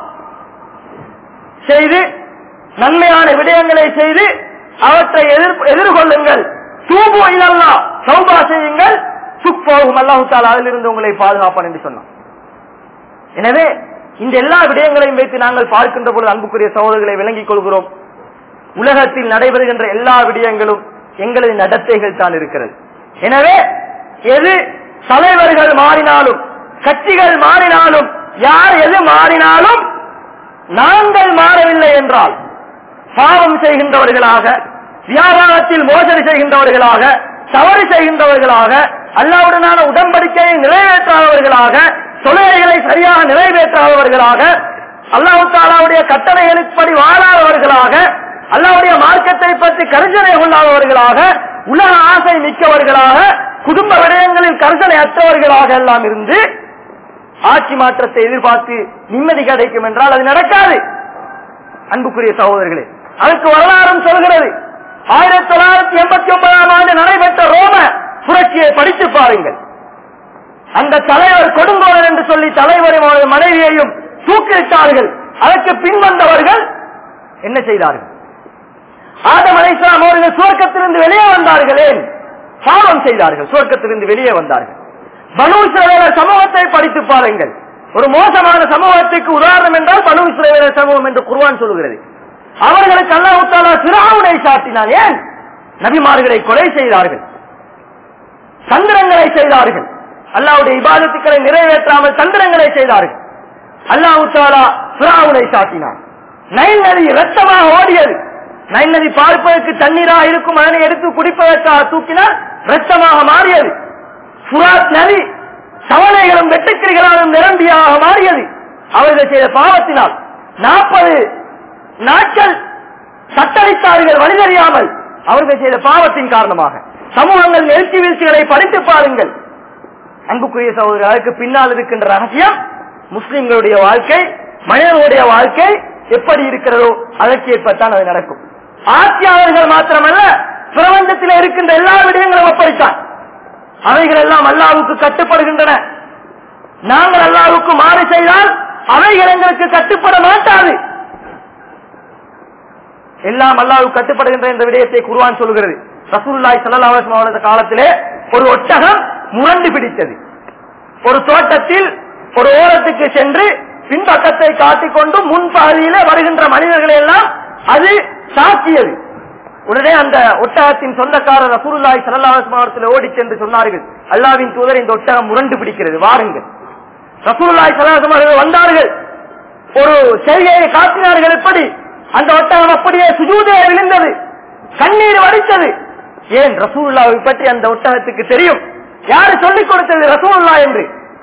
செய்து நன்மையான விடயங்களை செய்து அவற்றை எதிர்- எதிர்கொள்ளுங்கள் தூபு இல்லல்லா சௌபா செய்யுங்கள் சுப்போகும் அல்லாஹு தாலா அதிலிருந்து உங்களை பாதுகாப்பான் என்று சொன்னான் எனவே இந்த எல்லா விடயங்களையும் வைத்து நாங்கள் பார்க்கின்ற பொழுது அன்புக்குரிய சகோதரர்களை விளங்கிக் கொள்கிறோம் உலகத்தில் நடைபெறுகின்ற எல்லா விடயங்களும் எங்களது நடத்தைகள் தான் இருக்கிறது எனவே எது தலைவர்கள் மாறினாலும் கட்சிகள் மாறினாலும் யார் எது மாறினாலும் நாங்கள் மாறவில்லை என்றால் பாவம் செய்கின்றவர்களாக வியாபாரத்தில் மோசடி செய்கின்றவர்களாக தவறு செய்கின்றவர்களாக அல்லாவுடனான உடன்படிக்கையை நிறைவேற்றாதவர்களாக தொழுகைகளை சரியாக நிறைவேற்றாதவர்களாக அல்லாஹு தாலாவுடைய கட்டளைகளுப்படி வாழாதவர்களாக அல்லாவுடைய மார்க்கத்தை பற்றி கரிசனை கொள்ளாதவர்களாக உலக ஆசை மிக்கவர்களாக குடும்ப விடயங்களில் கரிசனை அற்றவர்களாக எல்லாம் இருந்து ஆட்சி மாற்றத்தை எதிர்பார்த்து நிம்மதி கிடைக்கும் என்றால் அது நடக்காது அன்புக்குரிய சகோதரர்களே அதுக்கு வரலாறும் சொல்கிறது ஆயிரத்தி தொள்ளாயிரத்தி எண்பத்தி ஒன்பதாம் ஆண்டு நடைபெற்ற ரோம புரட்சியை படித்து பாருங்கள் அந்த தலைவர் கொடுங்கோலன் என்று சொல்லி தலைவரும் அவரது மனைவியையும் தூக்கிலிட்டார்கள் அதற்கு பின்வந்தவர்கள் என்ன செய்தார்கள் ஆதம் அலைஸ்லாம் அவர்கள் சுவர்க்கத்திலிருந்து வெளியே வந்தார்கள் ஏன் பாவம் செய்தார்கள் சுவர்க்கத்திலிருந்து வெளியே வந்தார்கள் பனு இஸ்ரவேலர் சமூகத்தை படித்து பாருங்கள் ஒரு மோசமான சமூகத்துக்கு உதாரணம் என்றால் பனு இஸ்ரவேலர் சமூகம் என்று குர்வான் சொல்கிறது அவர்களுக்கு அல்லாஹு தாலா சிராவுனை சாட்டினான் ஏன் நபிமார்களை கொலை செய்தார்கள் சந்திரங்களை செய்தார்கள் அல்லாவுடைய இபாதத்துக்களை நிறைவேற்றாமல் சந்திரங்களை செய்தார்கள் அல்லாஹு தாலா சிராவுனை சாட்டினான் நைல் நதி ரத்தமாக ஓடியது நைல் நதி பார்ப்பதற்கு தண்ணீராக இருக்கும் அதனை எடுத்து குடிப்பதற்காக தூக்கினால் ரத்தமாக மாறியது புராத் நதி சவலைகளும் வெட்டுக்கிரிகளாலும் நிரம்பியாக மாறியது அவர்கள் செய்த பாவத்தினால் நாற்பது நாட்கள் சட்டளித்தார்கள் வழி தெரியாமல் அவர்கள் செய்த பாவத்தின் காரணமாக சமூகங்கள் நெருக்கி வீழ்ச்சிகளை படித்து பாருங்கள் அன்புக்குரிய சகோதரர் அதற்கு பின்னால் இருக்கின்ற ரகசியம் முஸ்லிம்களுடைய வாழ்க்கை மனிதனுடைய வாழ்க்கை எப்படி இருக்கிறதோ அதற்கு ஏற்பத்தான் அது நடக்கும் ஆட்சியாளர்கள் மாத்திரமல்ல பிரபஞ்சத்தில் இருக்கின்ற எல்லா விடயங்களும் அப்படித்தான் அவைகள் எல்லாம் அல்லாவுக்கு கட்டுப்படுகின்றன நாங்கள் அல்லாவுக்கு மாறு செய்தால் அவைகள் எங்களுக்கு கட்டுப்பட மாட்டாது எல்லாம் அல்லாவுக்கு கட்டுப்படுகின்ற இந்த விடயத்தை குருவான் சொல்கிறது ரசூல்லாய் சல்லாஹ் அவரது காலத்திலே ஒரு ஒட்டகம் முரண்டு பிடித்தது ஒரு தோட்டத்தில் ஒரு ஓரத்துக்கு சென்று பின்பக்கத்தை காட்டிக்கொண்டு முன் பாதியில வருகின்ற மனிதர்களை எல்லாம் அது சாக்கியது உடனே அந்த ஒட்டகத்தின் சொந்தக்காரர் ரசூலுல்லாய் சல்லாஹ் மாவட்டத்தில் ஓடி சென்று சொன்னார்கள் அல்லாவின் தூதர் இந்த ஒட்டகம் முரண்டு பிடிக்கிறது வாருங்கள் ரசூலுல்லாய் சல்லாஹ் அவர்கள் வந்தார்கள் ஒரு செய்கையை காட்டினார்கள் எப்படி அந்த ஒட்டகம் அப்படியே சுஜூதே விழுந்தது கண்ணீர் வடித்தது ஏன் ரசூல்லாவை பற்றி அந்த ஒட்டகத்துக்கு தெரியும் யாரு சொல்லிக் கொடுத்தது ரசூல்லா என்று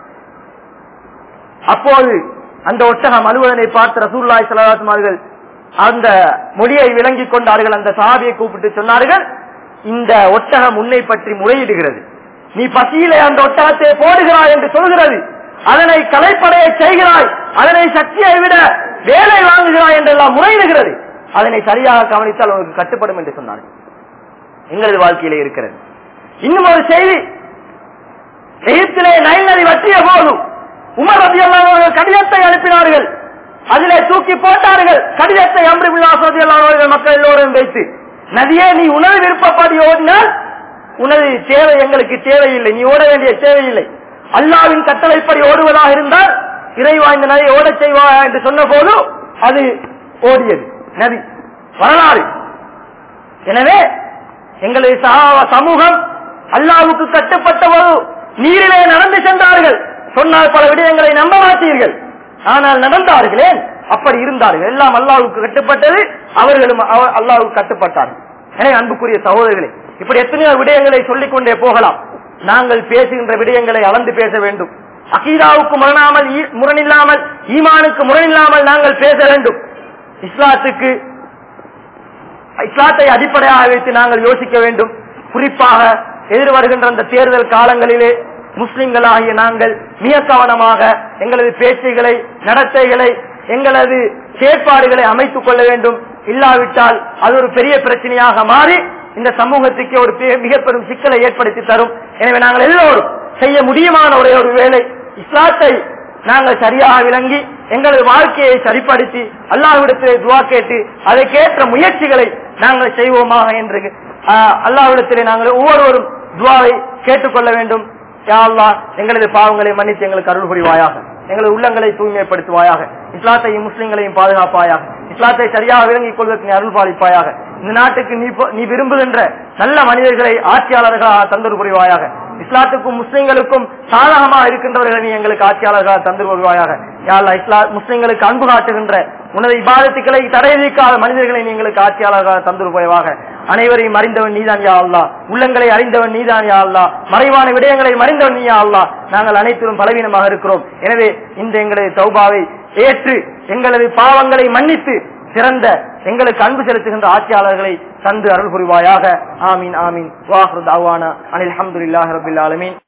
அப்போது அந்த ஒட்டகம் அலுவலனை பார்த்து ரசூல்லாய் சலாத்மார்கள் அந்த மொழியை விளங்கிக் கொண்டார்கள் அந்த சாபியை கூப்பிட்டு சொன்னார்கள் இந்த ஒட்டகம் உன்னை பற்றி முறையிடுகிறது நீ பசியிலே அந்த ஒட்டகத்தை போடுகிறாய் என்று சொல்கிறது அதனை கலைப்படையை செய்கிறாய் அதனை சக்தியை விட வேலை வாங்குகிறாய் என்றெல்லாம் முறையிடுகிறது அதனை சரியாக கவனித்தால் உனக்கு கட்டுப்படும் என்று சொன்னார்கள் எங்களது வாழ்க்கையிலே இருக்கிறது இன்னும் ஒரு செய்தி எகிப்திலே நைல் நதி வற்றிய போதும் உமர் ரதி அவர்கள் கடிதத்தை அனுப்பினார்கள் அதிலே தூக்கி போட்டார்கள் கடிதத்தை அம்ரிபுல்லா சதி அவர்கள் மக்கள் எல்லோரும் வைத்து நதியே நீ உணவு விருப்பப்படி ஓடினால் உனது தேவை எங்களுக்கு தேவையில்லை நீ ஓட வேண்டிய தேவையில்லை அல்லாவின் கட்டளைப்படி ஓடுவதாக இருந்தால் இறைவா இந்த நதியை ஓடச் செய்வா என்று சொன்ன போது அது ஓடியது நதி வரலாறு எனவே எங்களது சா- சமூகம் அல்லாவுக்கு கட்டுப்பட்ட போது நீரிலே நடந்து சென்றார்கள் சொன்னால் பல விடயங்களை நம்ப மாட்டீர்கள் ஆனால் நடந்தார்களே அப்படி இருந்தார்கள் எல்லாம் அல்லாவுக்கு கட்டுப்பட்டது அவர்களும் அவ- அல்லாவுக்கு கட்டுப்பட்டார்கள் எனவே அன்புக்குரிய சகோதரர்களே இப்படி எத்தனையோ விடயங்களை சொல்லிக் கொண்டே போகலாம் நாங்கள் பேசுகின்ற விடயங்களை அளந்து பேச வேண்டும் அகீதாவுக்கு முரணாமல் ஈ- முரணில்லாமல் ஈமானுக்கு முரணில்லாமல் நாங்கள் பேச வேண்டும் இஸ்லாத்துக்கு இஸ்லாத்தை அடிப்படையாக வைத்து நாங்கள் யோசிக்க வேண்டும் குறிப்பாக எதிர்வருகின்ற அந்த தேர்தல் காலங்களிலே முஸ்லிம்களாகிய நாங்கள் மிக கவனமாக எங்களது பேச்சுகளை நடத்தைகளை எங்களது செயற்பாடுகளை அமைத்துக் கொள்ள வேண்டும் இல்லாவிட்டால் அது ஒரு பெரிய பிரச்சனையாக மாறி இந்த சமூகத்துக்கு ஒரு பெ- மிக பெரும் சிக்கலை ஏற்படுத்தி தரும் எனவே நாங்கள் எல்லோரும் செய்ய முடியுமான ஒரே ஒரு வேலை இஸ்லாத்தை நாங்கள் சரியாக விளங்கி எங்களது வாழ்க்கையை சரிப்படுத்தி அல்லாஹ்விடத்திலே துவா கேட்டு அதற்கேற்ற முயற்சிகளை நாங்கள் செய்வோமாக என்று ஆஹ், அல்லாஹ்விடத்திலே நாங்கள் ஒவ்வொருவரும் துவாவை கேட்டுக்கொள்ள வேண்டும் யா அல்லாஹ் எங்களது பாவங்களை மன்னித்து எங்களுக்கு அருள் புரிவாயாக எங்களது உள்ளங்களை தூய்மைப்படுத்துவாயாக இஸ்லாத்தையும் முஸ்லிம்களையும் பாதுகாப்பாயாக இஸ்லாத்தை சரியாக விளங்கிக் கொள்வதற்கு நீ அருள் பாலிப்பாயாக இந்த நாட்டுக்கு நீ போ- நீ விரும்புகின்ற நல்ல மனிதர்களை ஆட்சியாளர்களாக தந்தர் புரிவாயாக இஸ்லாத்துக்கும் முஸ்லிம்களுக்கும் சாதகமாக இருக்கின்றவர்களை நீ எங்களுக்கு ஆட்சியாளர்களாக தந்தர் புரிவாயாக யாழ்லா இஸ்லா முஸ்லிம்களுக்கு அன்பு காட்டுகின்ற உனது இபாதத்துக்களை தடை விதிக்காத மனிதர்களை நீ எங்களுக்கு ஆட்சியாளர்களாக தந்தர் புரிவாக அனைவரையும் அறிந்தவன் நீதான் யா அல்லா உள்ளங்களை அறிந்தவன் நீதான் யா அல்லா மறைவான விடயங்களை மறைந்தவன் நீ யா அல்லா நாங்கள் அனைத்திலும் பலவீனமாக இருக்கிறோம் எனவே இந்த எங்களது தௌபாவை ஏற்று எங்களது பாவங்களை மன்னித்து சிறந்த எங்களுக்கு அன்பு செலுத்துகின்ற ஆட்சியாளர்களை தந்து அருள் புரிவாயாக ஆமீன் ஆமீன் வாஹ்ரு தாவானா அனில் அஹமதுல்லாஹி ரபில் ஆலமீன்